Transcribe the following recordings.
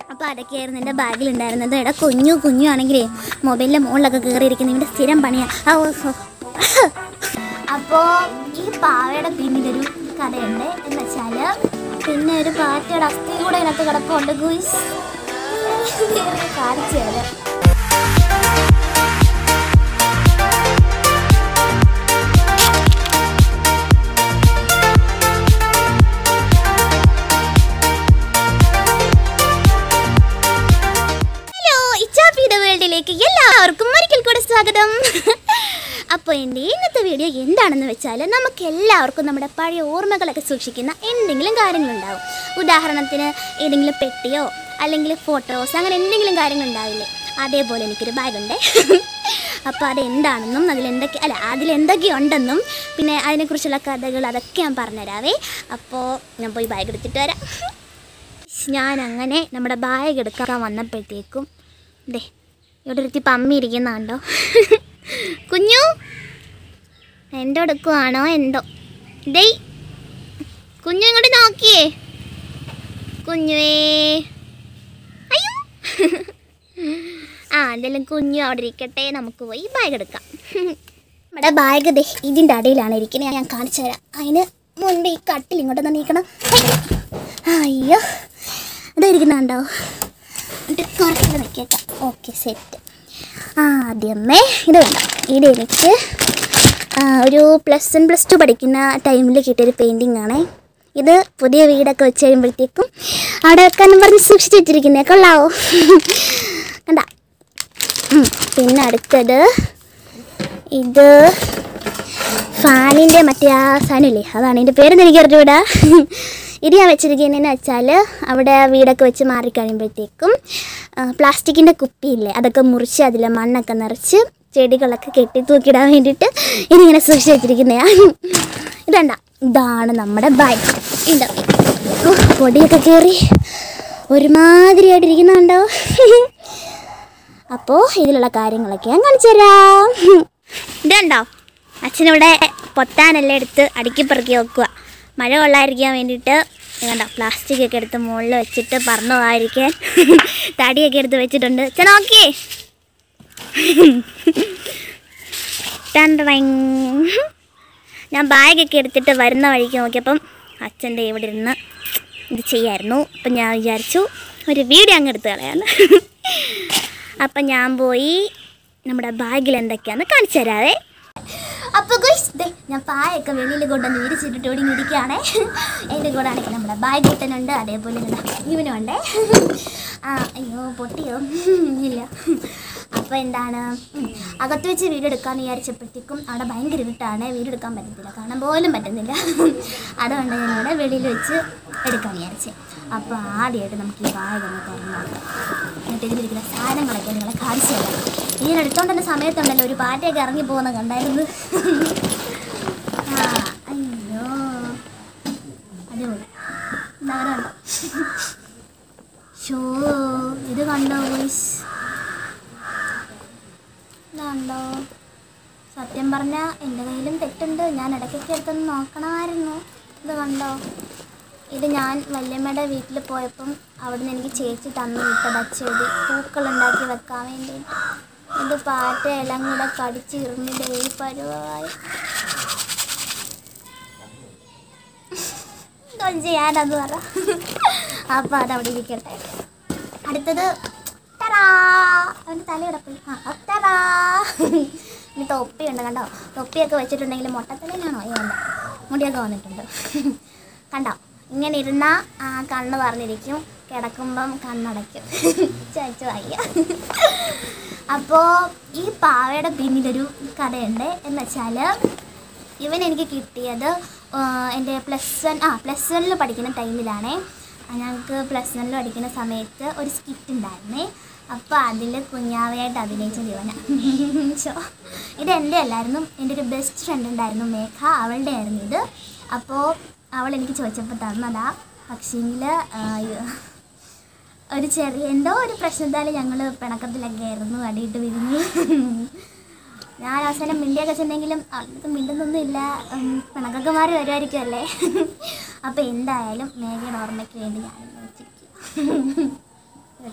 അപ്പോൾ അതൊക്കെയായിരുന്നു എൻ്റെ ബാഗിലുണ്ടായിരുന്നത് എടാ കുഞ്ഞു കുഞ്ഞു ആണെങ്കിലേ മൊബൈലിൻ്റെ മുകളിലൊക്കെ കയറിയിരിക്കുന്ന ഇവിടെ സ്ഥിരം പണിയാണ് അപ്പോൾ ഈ പാവയുടെ പിന്നിലൊരു കഥയുണ്ട് എന്ന് വെച്ചാൽ പിന്നെ ഒരു പാറ്റയുടെ അസ്ഥി കൂടെ ഇതിനകത്ത് കിടപ്പുണ്ട് ഗുയിസ് കാണിച്ചു തരാം ഹലോ ഇച്ചാപ്പിയുടെ വേൾഡിലേക്ക് എല്ലാവർക്കും ഒരിക്കൽ കൂടെ സ്വാഗതം അപ്പോൾ എൻ്റെ ഇന്നത്തെ വീഡിയോ എന്താണെന്ന് വെച്ചാൽ നമുക്ക് എല്ലാവർക്കും നമ്മുടെ പഴയ ഓർമ്മകളൊക്കെ സൂക്ഷിക്കുന്ന എന്തെങ്കിലും കാര്യങ്ങളുണ്ടാവും ഉദാഹരണത്തിന് ഏതെങ്കിലും പെട്ടിയോ അല്ലെങ്കിൽ ഫോട്ടോസ് അങ്ങനെ എന്തെങ്കിലും കാര്യങ്ങളുണ്ടാവില്ലേ അതേപോലെ എനിക്കൊരു ബാഗുണ്ട് അപ്പോൾ അതെന്താണെന്നും അതിലെന്തൊക്കെ അല്ല അതിലെന്തൊക്കെയുണ്ടെന്നും പിന്നെ അതിനെക്കുറിച്ചുള്ള കഥകൾ അതൊക്കെ ഞാൻ പറഞ്ഞുതരാവേ അപ്പോൾ ഞാൻ പോയി ബാഗ് എടുത്തിട്ട് വരാം ഞാൻ അങ്ങനെ നമ്മുടെ ബാഗ് എടുക്കാൻ വന്നപ്പോഴത്തേക്കും ദേ ഇവിടെ ഒരുത്തി പമ്മി ഇരിക്കുന്ന കണ്ടോ കുഞ്ഞു എന്തോ എടുക്കുവാണോ എന്തോ ഡേയ് കുഞ്ഞു ഇങ്ങോട്ട് നോക്കിയേ കുഞ്ഞുവേ അയ്യോ ആ എന്തെങ്കിലും കുഞ്ഞു അവിടെ ഇരിക്കട്ടെ നമുക്ക് പോയി ബാഗ് എടുക്കാം നമ്മുടെ ബാഗ് ദേ ഇതിൻ്റെ അടിയിലാണ് ഇരിക്കുന്നത് ഞാൻ കാണിച്ചു തരാം അതിന് മുൻപ് ഈ കട്ടിൽ ഇങ്ങോട്ടൊന്ന് നീക്കണം അയ്യോ ഇതായിരിക്കുന്നുണ്ടോ എന്നിട്ട് കുറച്ച് നിൽക്കേക്കാം ഓക്കെ സെറ്റ് ആദ്യമേ ഇത് വേണ്ട ഇത് എനിക്ക് ആ, ഒരു പ്ലസ് വൺ പ്ലസ് ടു പഠിക്കുന്ന ടൈമിൽ കിട്ടിയൊരു പെയിൻറ്റിംഗ് ആണ് ഇത് പുതിയ വീടൊക്കെ വെച്ച് കഴിയുമ്പോഴത്തേക്കും അവിടെ വെക്കാനും പറഞ്ഞ് സൂക്ഷിച്ച് വെച്ചിരിക്കുന്നേ കൊള്ളാവോ കണ്ട ഉം, പിന്നെ അടുത്തത് ഇത് ഫാനിൻ്റെ മറ്റേ ആ സാധനമില്ലേ അതാണ് എൻ്റെ പേരൊന്നും എനിക്ക് അറിഞ്ഞൂടാ ഇത് ഞാൻ വെച്ചിരിക്കുന്നതെന്ന് വെച്ചാൽ അവിടെ വീടൊക്കെ വെച്ച് മാറിക്കഴിയുമ്പോഴത്തേക്കും പ്ലാസ്റ്റിക്കിൻ്റെ കുപ്പിയില്ലേ അതൊക്കെ മുറിച്ച് അതിൽ മണ്ണൊക്കെ നിറച്ച് ചെടികളൊക്കെ കെട്ടി തൂക്കിയിടാൻ വേണ്ടിയിട്ട് ഇതിങ്ങനെ സൂക്ഷിച്ച് വെച്ചിരിക്കുന്നതാണ് ഇതണ്ട ഇതാണ് നമ്മുടെ ബൈക്ക് ഇതാ ഓ, പൊടിയൊക്കെ കയറി ഒരുമാതിരിയായിട്ടിരിക്കുന്നുണ്ടോ അപ്പോൾ ഇതിലുള്ള കാര്യങ്ങളൊക്കെ ഞാൻ കാണിച്ചു തരാം ഇതുണ്ടോ അച്ഛനിവിടെ പൊത്താനെല്ലാം എടുത്ത് അടുക്കി പെറുക്കി വെക്കുക മഴ കൊള്ളാതിരിക്കാൻ വേണ്ടിയിട്ട് കണ്ടോ പ്ലാസ്റ്റിക് ഒക്കെ എടുത്ത് മുകളിൽ വെച്ചിട്ട് പറന്നു പോകാതിരിക്കാൻ തടിയൊക്കെ എടുത്ത് വെച്ചിട്ടുണ്ട് അച്ഛൻ നോക്കിയേ ടൺ ടങ്. ഞാൻ ബാഗൊക്കെ എടുത്തിട്ട് വരുന്ന വഴിക്ക് നോക്കിയപ്പം അച്ഛൻ്റെ ഇവിടെ ഇരുന്ന് ഇത് ചെയ്യായിരുന്നു അപ്പം ഞാൻ വിചാരിച്ചു ഒരു വീഡിയോ അങ്ങ് എടുത്ത് കളയാന്ന് അപ്പം ഞാൻ പോയി നമ്മുടെ ബാഗിൽ എന്തൊക്കെയാന്ന് കാണിച്ചു തരാവേ അപ്പോൾ ഗുയ്സ് ദേ ഞാൻ പായൊക്കെ വെളിയിൽ കൊണ്ടുവന്ന് വിരിച്ചിട്ടിട്ട് ഇവിടെ ഇങ്ങനെ ഇരിക്കുകയാണേ എൻ്റെ കൂടെ ആണെങ്കിൽ നമ്മുടെ ബാഗ് കിട്ടുന്നുണ്ട് അതേപോലെ ഇതാ ഇവനും ഉണ്ട് ആ അയ്യോ പൊട്ടിയോ ഇല്ല അപ്പോൾ എന്താണ് ഉം, അകത്ത് വെച്ച് വീഡിയോ എടുക്കാമെന്ന് വിചാരിച്ചപ്പോഴത്തേക്കും അവിടെ ഭയങ്കര ഇരുട്ടാണ് വീഡിയോ എടുക്കാൻ പറ്റത്തില്ല കാണാൻ പോലും പറ്റുന്നില്ല അതുകൊണ്ട് ഞാനിവിടെ വെളിയിൽ വെച്ച് എടുക്കാമെന്ന് വിചാരിച്ചേ അപ്പോൾ ആദ്യമായിട്ട് നമുക്ക് ഈ ബാഗ് ഒന്ന് തുറന്നു നോക്കാം എന്നിട്ട് ഇതിലിരിക്കുന്ന സാധനങ്ങളൊക്കെ നിങ്ങളെ കാണിച്ചു തരാം ഇതിന് എടുത്തോണ്ടുന്ന സമയത്തുണ്ടല്ലോ ഒരു പാറ്റയൊക്കെ ഇറങ്ങി പോകുന്ന കണ്ടായിരുന്നു ആ അയ്യോ അടിപൊളി എന്താ അവിടെ കണ്ടോ ഷോ ഇത് കണ്ടോ വോയിസ് ഇതുണ്ടോ സത്യം പറഞ്ഞാൽ എൻ്റെ കയ്യിലും തെറ്റുണ്ട് ഞാൻ ഇടയ്ക്കൊക്കെ എടുത്തൊന്ന് നോക്കണമായിരുന്നു ഇത് കണ്ടോ ഇത് ഞാൻ വല്യമ്മയുടെ വീട്ടിൽ പോയപ്പം അവിടുന്ന് എനിക്ക് ചേച്ചി തന്നു വിട്ട ചെടി പൂക്കളുണ്ടാക്കി വെക്കാൻ വേണ്ടിയിട്ട് ഇത് പാറ്റ എല്ലാം കൂടെ കടിച്ച് ഇറിഞ്ഞിട്ട് ഈ പരുവായി ഇതൊന്നും ചെയ്യാനത് പറ അപ്പോൾ അതവിടെ ഇരിക്കട്ടെ അടുത്തത് തറാ അവൻ്റെ തലയുടെ പോയി ആ തറാ ഇനി തൊപ്പിയുണ്ട് കണ്ടോ തൊപ്പിയൊക്കെ വെച്ചിട്ടുണ്ടെങ്കിൽ മുട്ടത്തലയിലാണോ വേണ്ട മുടിയൊക്കെ വന്നിട്ടുണ്ട് കണ്ടോ ഇങ്ങനെ ഇരുന്നാൽ ആ കണ്ണ് പറഞ്ഞിരിക്കും കിടക്കുമ്പം കണ്ണടയ്ക്കും ചാച്ചു വയ്യ അപ്പോൾ ഈ പാവയുടെ പിന്നിലൊരു കഥയുണ്ട് എന്ന് വെച്ചാൽ ഇവൻ എനിക്ക് കിട്ടിയത് ആ, എൻ്റെ പ്ലസ് വൺ ആ പ്ലസ് വണ്ണിൽ പഠിക്കുന്ന ടൈമിലാണേ ആ, ഞങ്ങൾക്ക് പ്ലസ് വണ്ണിൽ പഠിക്കുന്ന സമയത്ത് ഒരു സ്കിറ്റ് ഉണ്ടായിരുന്നേ അപ്പോൾ അതിൽ കുഞ്ഞാവയായിട്ട് അഭിനയിച്ചത് ഇവന ഷോ ഇത് എൻ്റെ അല്ലായിരുന്നു എൻ്റെ ഒരു ബെസ്റ്റ് ഫ്രണ്ട് ഉണ്ടായിരുന്നു മേഘ അവളുടെ ആയിരുന്നു ഇത് അപ്പോൾ അവൾ എനിക്ക് ചോദിച്ചപ്പോൾ തന്നതാ പക്ഷേങ്കിൽ ഒരു ചെറിയ എന്തോ ഒരു പ്രശ്നത്താൽ ഞങ്ങൾ പിണക്കത്തിലൊക്കെ ആയിരുന്നു അടിയിട്ട് വിരിഞ്ഞു ഞാൻ അവസാനം മിണ്ടിയൊക്കെ ചെന്നെങ്കിലും അവൾക്ക് മിണ്ടുന്നൊന്നും ഇല്ല ഉം, പിണക്കൊക്കെ മാറി വരുമായിരിക്കും അല്ലേ അപ്പോൾ എന്തായാലും മേഘയുടെ ഓർമ്മയ്ക്ക് വേണ്ടി ഞാൻ വെച്ചിരിക്കും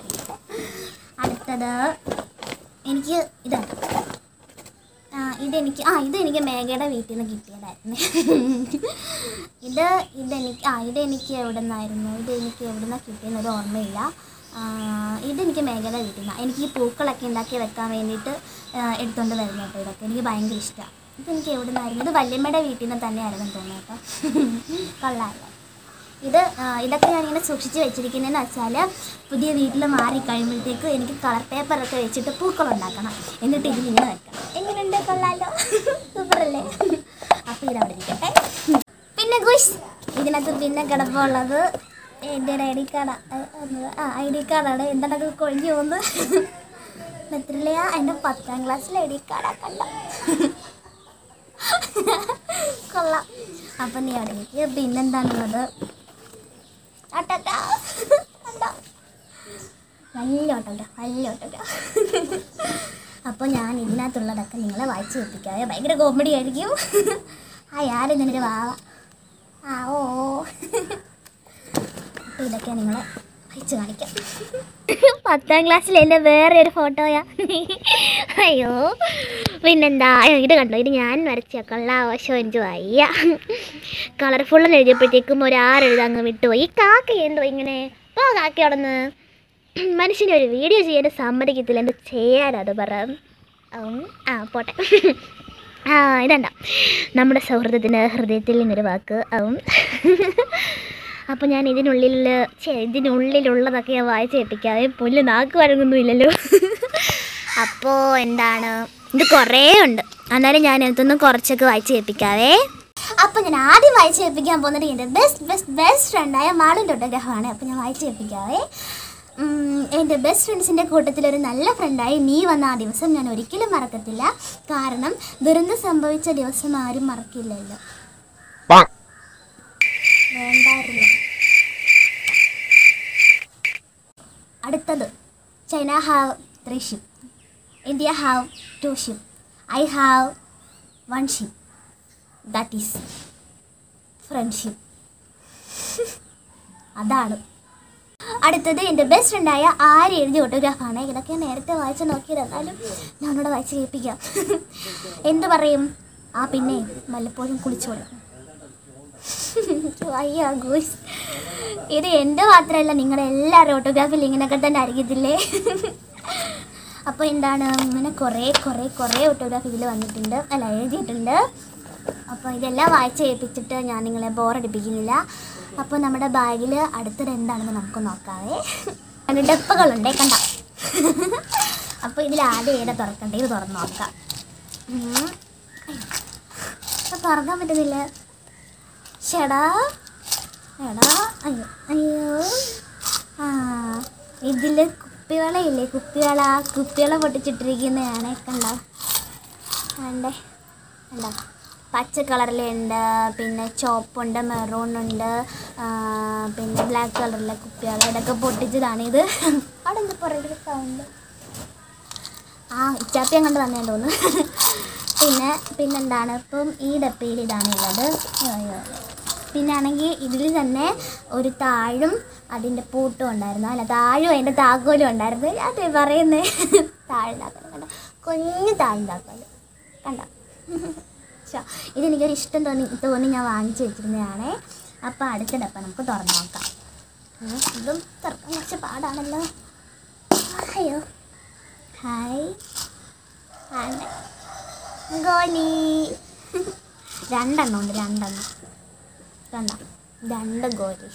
അടുത്തത് എനിക്ക് ഇതാണ് ആ ഇതെനിക്ക് ആ ഇതെനിക്ക് മേഘയുടെ വീട്ടിൽ നിന്ന് കിട്ടിയതായിരുന്നു ഇത് ഇതെനിക്ക് ആ ഇതെനിക്ക് എവിടെ നിന്നായിരുന്നു ഇതെനിക്ക് എവിടെ നിന്നാണ് കിട്ടിയെന്ന് ഒരു ഓർമ്മയില്ല ആ, ഇതെനിക്ക് മേഘയുടെ വീട്ടിൽ നിന്നാണ് എനിക്ക് ഈ പൂക്കളൊക്കെ ഉണ്ടാക്കി വെക്കാൻ വേണ്ടിയിട്ട് ആ, എടുത്തുകൊണ്ട് വരുന്ന കേട്ടോ ഇതൊക്കെ എനിക്ക് ഭയങ്കര ഇഷ്ടമാണ് ഇതെനിക്ക് എവിടെ നിന്നായിരുന്നു ഇത് വല്യമ്മയുടെ വീട്ടിൽ നിന്ന് തന്നെയായിരുന്നു തോന്നുന്നു കേട്ടോ കൊള്ളാമല്ലോ ഇത് ആ, ഇതൊക്കെ ഞാനിങ്ങനെ സൂക്ഷിച്ച് വെച്ചിരിക്കുന്നതെന്ന് വെച്ചാൽ പുതിയ വീട്ടിൽ മാറി കഴിയുമ്പോഴത്തേക്ക് എനിക്ക് കളർ പേപ്പറൊക്കെ വെച്ചിട്ട് പൂക്കൾ ഉണ്ടാക്കണം എന്നിട്ട് ഇതിൽ ഇങ്ങനെ വെക്കണം എങ്ങനെയുണ്ട് കൊള്ളാലോ സൂപ്പറല്ലേ അപ്പോൾ ഇതവിടെ ഇരിക്കട്ടെ പിന്നെ ഗുഷ് ഇതിനകത്ത് പിന്നെ കിടപ്പുള്ളത് എൻ്റെ ഒരു ഐ ഡി കാർഡാ ആ ഐ ഡി കാർഡാണ് എന്താണൊക്കെ കൊഴിഞ്ഞു പോകുന്നു എത്രയിലെയാ എൻ്റെ പത്താം ക്ലാസ്സിലെ ഐ ഡി കാർഡാ കണ്ട കൊള്ളാം അപ്പം നീ അവിടെ ഇരിക്കുക പിന്നെന്താണുള്ളത് ഓട്ടോട്ട കണ്ടോ വലിയ ഓട്ടോട്ട വലിയ ഓട്ടോട്ട അപ്പോൾ ഞാൻ ഇതിനകത്തുള്ളതൊക്കെ നിങ്ങളെ വായിച്ച് കേൾപ്പിക്കാവേ ഭയങ്കര കോമഡി ആയിരിക്കും ആ ആരും നിന്നൊരു വാവ ആ ഓ അപ്പോൾ ഇതൊക്കെ നിങ്ങളെ വായിച്ച് കാണിക്കാം പത്താം ക്ലാസ്സിൽ എൻ്റെ വേറെ ഒരു ഫോട്ടോയാ അയ്യോ പിന്നെന്താ അയ്യോ ഇത് കണ്ടോ ഇത് ഞാൻ വരച്ച കൊള്ളാവശം എനിക്ക് വയ്യ കളർഫുൾ എന്ന് എഴുതിയപ്പോഴത്തേക്കും ഒരു ആരെഴുതാ അങ്ങ് വിട്ടുപോയി ഈ കാക്ക എന്തോ ഇങ്ങനെ പോ കാക്ക അവിടെ നിന്ന് മനുഷ്യനെ ഒരു വീഡിയോ ചെയ്യാൻ സമ്മതിക്കത്തില്ല എന്ത് ചെയ്യാനത് പറ ഉം, ആ പോട്ടെ ആ ഇതണ്ട നമ്മുടെ സൗഹൃദത്തിന് ഹൃദയത്തിൽ നിന്നൊരു വാക്ക് ആവും അപ്പോൾ ഞാൻ ഇതിനുള്ളിൽ ഛേ, ഇതിനുള്ളിലുള്ളതൊക്കെ ഞാൻ വായിച്ച് കേൾപ്പിക്കാതെ പുല്ല് നാക്ക് വഴങ്ങുന്നുമില്ലല്ലോ അപ്പോൾ എന്താണ് ഇത് കുറേ ഉണ്ട് എന്നാലും ഞാൻ ഇതിനകത്തൊന്നും കുറച്ചൊക്കെ വായിച്ച് കേൾപ്പിക്കാവേ അപ്പോൾ ഞാൻ ആദ്യം വായിച്ച് കേൾപ്പിക്കാൻ പോകുന്നത് എൻ്റെ ബെസ്റ്റ് ബെസ്റ്റ് ബെസ്റ്റ് ഫ്രണ്ടായ മാളിൻ്റെ ഓട്ടോഗ്രാഫാണ് അപ്പോൾ ഞാൻ വായിച്ച് കേൾപ്പിക്കാവേ ഉം, എൻ്റെ ബെസ്റ്റ് ഫ്രണ്ട്സിൻ്റെ കൂട്ടത്തിലൊരു നല്ല ഫ്രണ്ടായി നീ വന്ന ആ ദിവസം ഞാൻ ഒരിക്കലും മറക്കത്തില്ല കാരണം ദുരന്തം സംഭവിച്ച ദിവസം ആരും മറക്കില്ലല്ലോ വേണ്ടായിരുന്നു അടുത്തത് China have three ship India have two ship I have one ship that is friendship അതാണ് അടുത്തത് എൻ്റെ ബെസ്റ്റ് ഫ്രണ്ടായ ആര് എഴുതിയ ഓട്ടോഗ്രാഫാണ് ഇതൊക്കെ ഞാൻ നേരത്തെ വായിച്ച് നോക്കിയത് എന്നാലും ഞാനിവിടെ വായിച്ച് കേൾപ്പിക്കാം എന്ത് പറയും ആ പിന്നെ വല്ലപ്പോഴും കുളിച്ചോളും അയ്യോ ഗൂസ് ഇത് എൻ്റെ മാത്രമല്ല നിങ്ങളുടെ എല്ലാവരും ഓട്ടോഗ്രാഫിൽ ഇങ്ങനെയൊക്കെ തന്നെ ആയിരിക്കത്തില്ലേ അപ്പോൾ എന്താണ് ഇങ്ങനെ കുറേ കുറേ കുറേ ഓട്ടോഗ്രാഫ് ഇതിൽ വന്നിട്ടുണ്ട് അല്ല എഴുതിയിട്ടുണ്ട് അപ്പോൾ ഇതെല്ലാം വായിച്ച് കേൾപ്പിച്ചിട്ട് ഞാൻ നിങ്ങളെ ബോറടിപ്പിക്കുന്നില്ല അപ്പോൾ നമ്മുടെ ബാഗിൽ അടുത്തത് എന്താണെന്ന് നമുക്ക് നോക്കാവേ അതിന് ഡപ്പകളുണ്ടേ കണ്ട അപ്പോൾ ഇതിൽ ആദ്യം ഏതാ തുറക്കണ്ടേ ഇത് തുറന്ന് നോക്കാം ഉം. അയ്യോ. തുറക്കാൻ പറ്റുന്നില്ല ചേടാ എടാ അയ്യോ അയ്യോ ആ ഇതിൽ കുപ്പിവളയില്ലേ കുപ്പിവള ആ കുപ്പിവള പൊട്ടിച്ചിട്ടിരിക്കുന്നതാണ് കണ്ടോ വേണ്ടേ കണ്ടോ പച്ച കളറിലുണ്ട് പിന്നെ ചോപ്പുണ്ട് മെറൂൺ ഉണ്ട് ആ, പിന്നെ ബ്ലാക്ക് കളറിലെ കുപ്പിവള ഇതൊക്കെ പൊട്ടിച്ചതാണിത് അവിടെ എന്താ പുറകിൽ സൗണ്ട് ആ ഇച്ചാപ്പി അങ്ങോട്ട് തന്നെ തോന്നുന്നു പിന്നെ പിന്നെന്താണ് ഇപ്പം ഈ ഡപ്പയിൽ ഇതാണ് ഉള്ളത് അയ്യോ, അയ്യോ. പിന്നെ ആണെങ്കിൽ ഇതിൽ തന്നെ ഒരു താഴും അതിൻ്റെ പൂട്ടും ഉണ്ടായിരുന്നു അല്ല താഴും അതിൻ്റെ താക്കോലും ഉണ്ടായിരുന്നു അതെ പറയുന്നേ താഴുണ്ടാക്കൽ കണ്ട കുഞ്ഞു താഴുണ്ടാക്കൽ കണ്ട ശ്ശോ, ഇതെനിക്കൊരു ഇഷ്ടം തോന്നി തോന്നി ഞാൻ വാങ്ങിച്ചു വെച്ചിരുന്നതാണേ അപ്പോൾ അടുത്ത ഡപ്പ നമുക്ക് തുറന്നു നോക്കാം ഉം, ഇതും തുറക്കാൻ കുറച്ച് പാടാണല്ലോ അയ്യോ ഹായ് ആണ് ഗോലി രണ്ടെണ്ണം ഉണ്ട് രണ്ടെണ്ണം കണ്ടോ രണ്ട് ഗോലി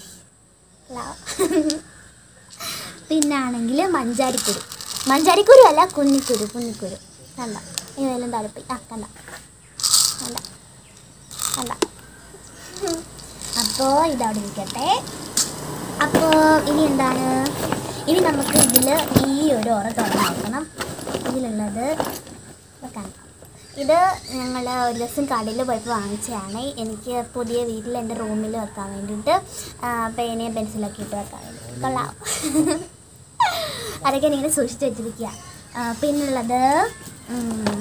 പിന്നാണെങ്കിൽ മഞ്ചാരിക്കുരു മഞ്ചാരിക്കുരു അല്ല കുന്നിക്കുരു കുന്നിക്കുരു കണ്ട ഇതെല്ലാം തലപ്പി ആ കണ്ട കണ്ട കണ്ട അപ്പോൾ ഇതവിടെ ഇരിക്കട്ടെ അപ്പോൾ ഇനി എന്താണ് ഇനി നമുക്ക് ഇതിൽ ഈ ഒരു ഓറ തുറന്ന് നോക്കണം ഇതിലുള്ളത് കണ്ടോ ഇത് ഞങ്ങൾ ഒരു ദിവസം കടയിൽ പോയപ്പോൾ വാങ്ങിച്ചതാണ് എനിക്ക് പുതിയ വീട്ടിൽ എൻ്റെ റൂമിൽ വെക്കാൻ വേണ്ടിയിട്ട് ആ, പേനയും പെൻസിലൊക്കെ ഇട്ട് വെക്കാൻ വേണ്ടി കൊള്ളാം അതൊക്കെ ഇങ്ങനെ സൂക്ഷിച്ച് വെച്ചിരിക്കുക ആ, പിന്നുള്ളത് ഉം,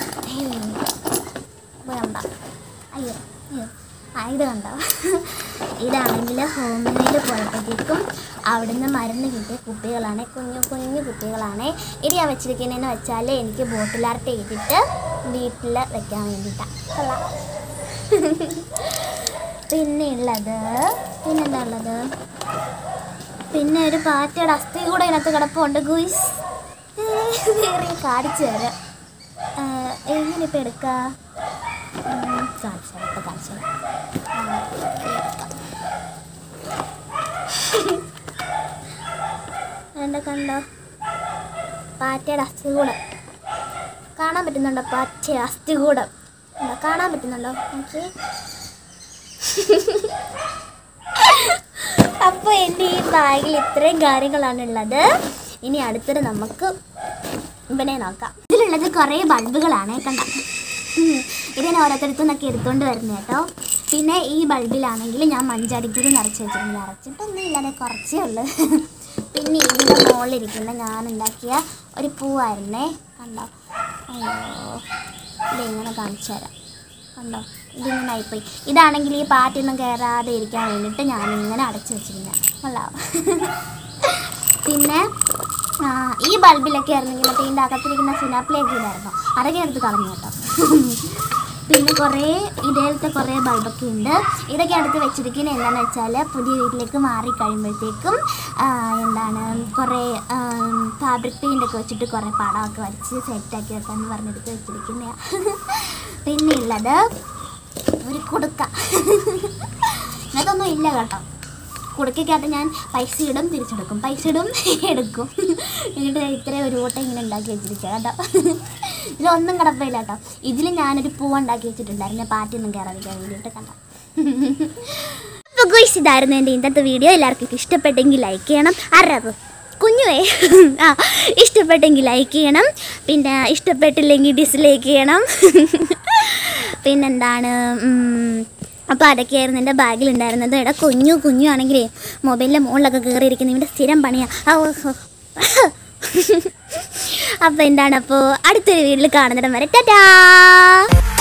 ഹേയ്, വേണ്ട അയ്യോ അയ്യോ ആ ഇത് കണ്ടോ ഇതാണെങ്കിൽ ഹോം മെയ്ഡ് പോയപ്പോഴത്തേക്കും അവിടുന്ന് മരുന്ന് കിട്ടിയ കുപ്പികളാണ് കുഞ്ഞു കുഞ്ഞു കുപ്പികളാണ് ഇത് ഞാൻ വെച്ചിരിക്കുന്നതെന്ന് വെച്ചാൽ എനിക്ക് ബോട്ടിലാർട്ട് ചെയ്തിട്ട് വീട്ടിൽ വെക്കാൻ വേണ്ടിയിട്ടാണ് കൊള്ളാം പിന്നെ ഉള്ളത് പിന്നെന്താ ഉള്ളത് പിന്നെ ഒരു പാറ്റയുടെ അസ്ഥി കൂടെ ഇതിനകത്ത് കിടപ്പുണ്ട് ഗുയിസ് വേറെ കാണിച്ചു തരാം ഏഹ്, എങ്ങനെ ഇപ്പം എടുക്കാം ഉം, കാണിച്ചു തരാം ഇപ്പം കാണിച്ചു തരാം ആ, എടുക്കാം. കണ്ടോ കണ്ടോ പാറ്റയുടെ അസ്ഥികൂടം കാണാൻ പറ്റുന്നുണ്ടോ പാറ്റ അസ്ഥികൂടം ഉണ്ടോ? കാണാൻ പറ്റുന്നുണ്ടോ ഓക്കെ അപ്പോൾ എൻ്റെ ഈ ബാഗിൽ ഇത്രയും കാര്യങ്ങളാണ് ഉള്ളത് ഇനി അടുത്തത് നമുക്ക് ഇവനെ നോക്കാം ഇതിലുള്ളത് കുറേ ബൾബുകളാണ് കണ്ട ഉം. ഇത് ഞാൻ ഓരോരുത്തരത്തു നിന്നൊക്കെ എടുത്തുകൊണ്ട് വരുന്നത് കേട്ടോ പിന്നെ ഈ ബൾബിലാണെങ്കിൽ ഞാൻ മഞ്ചടിക്കുരി നിറച്ച് വെച്ചിട്ടുണ്ട് നിറച്ചിട്ടൊന്നും ഇല്ലാതെ കുറച്ചേ ഉള്ളൂ പിന്നെ ഇതിൻ്റെ മുകളിലിരിക്കുന്ന ഞാൻ ഉണ്ടാക്കിയ ഒരു പൂവായിരുന്നേ കണ്ടോ അയ്യോ ഇതിങ്ങനെ കാണിച്ചു തരാം കണ്ടോ ഇതിങ്ങനെ ആയിപ്പോയി ഇതാണെങ്കിൽ ഈ പാറ്റൊന്നും കയറാതെ ഇരിക്കാൻ വേണ്ടിയിട്ട് ഞാനിങ്ങനെ അടച്ചു വെച്ചിരുന്നത് കൊള്ളാം പിന്നെ ആ, ഈ ബൾബിലൊക്കെ ആയിരുന്നെങ്കിൽ മറ്റേ ഇതിൻ്റെ അകത്തിരിക്കുന്ന സിനാപ്ലിയൊക്കെ ഇതായിരുന്നു അതൊക്കെ എടുത്ത് കളഞ്ഞു കേട്ടോ പിന്നെ കുറേ ഇതേലത്തെ കുറേ ബൾബൊക്കെ ഉണ്ട് ഇതൊക്കെ അടുത്ത് വെച്ചിരിക്കുന്നത് എന്താണെന്ന് വെച്ചാൽ പുതിയ വീട്ടിലേക്ക് മാറി കഴിയുമ്പോഴത്തേക്കും ആ, എന്താണ് കുറേ ഫാബ്രിക് പെയിൻ്റൊക്കെ വെച്ചിട്ട് കുറേ പടമൊക്കെ വരച്ച് സെറ്റാക്കി വെക്കാമെന്ന് പറഞ്ഞെടുത്ത് വെച്ചിരിക്കുന്നതാണ് പിന്നെ ഉള്ളത് ഒരു കുടുക്ക അതൊന്നും ഇല്ല കേട്ടോ കുടുക്കയ്ക്കകത്ത് ഞാൻ പൈസ ഇടും തിരിച്ചെടുക്കും പൈസ ഇടും എടുക്കും എന്നിട്ട് ഞാൻ ഇത്രയും ഒരു ഓട്ടം ഇങ്ങനെ ഉണ്ടാക്കി വെച്ചിരിക്കുക കേട്ടോ ഇതിലൊന്നും കിടപ്പില്ല കേട്ടോ ഇതിൽ ഞാനൊരു പൂ ഉണ്ടാക്കി വെച്ചിട്ടുണ്ടായിരുന്നു പാറ്റൊന്നും കയറാതിരിക്കാൻ വേണ്ടിയിട്ട് കണ്ടോ അപ്പോൾ ഗുയ്സ് ഇതായിരുന്നു എൻ്റെ ഇന്നത്തെ വീഡിയോ എല്ലാവർക്കും ഇഷ്ടപ്പെട്ടെങ്കിൽ ലൈക്ക് ചെയ്യണം ആരത് കുഞ്ഞുവേ ആ ഇഷ്ടപ്പെട്ടെങ്കിൽ ലൈക്ക് ചെയ്യണം പിന്നെ ഇഷ്ടപ്പെട്ടില്ലെങ്കിൽ ഡിസ്ലൈക്ക് ചെയ്യണം പിന്നെന്താണ് ഉം, അപ്പോൾ അതൊക്കെയായിരുന്നു എൻ്റെ ബാഗിലുണ്ടായിരുന്നത് എടാ കുഞ്ഞു കുഞ്ഞു ആണെങ്കിലേ മൊബൈലിൻ്റെ മുകളിലൊക്കെ കയറിയിരിക്കുന്ന ഇവിടെ സ്ഥിരം പണിയാണ് അപ്പോൾ എന്താണ് അപ്പോൾ അടുത്തൊരു വീട്ടിൽ കാണുന്നിടം വരെ ടാറ്റാ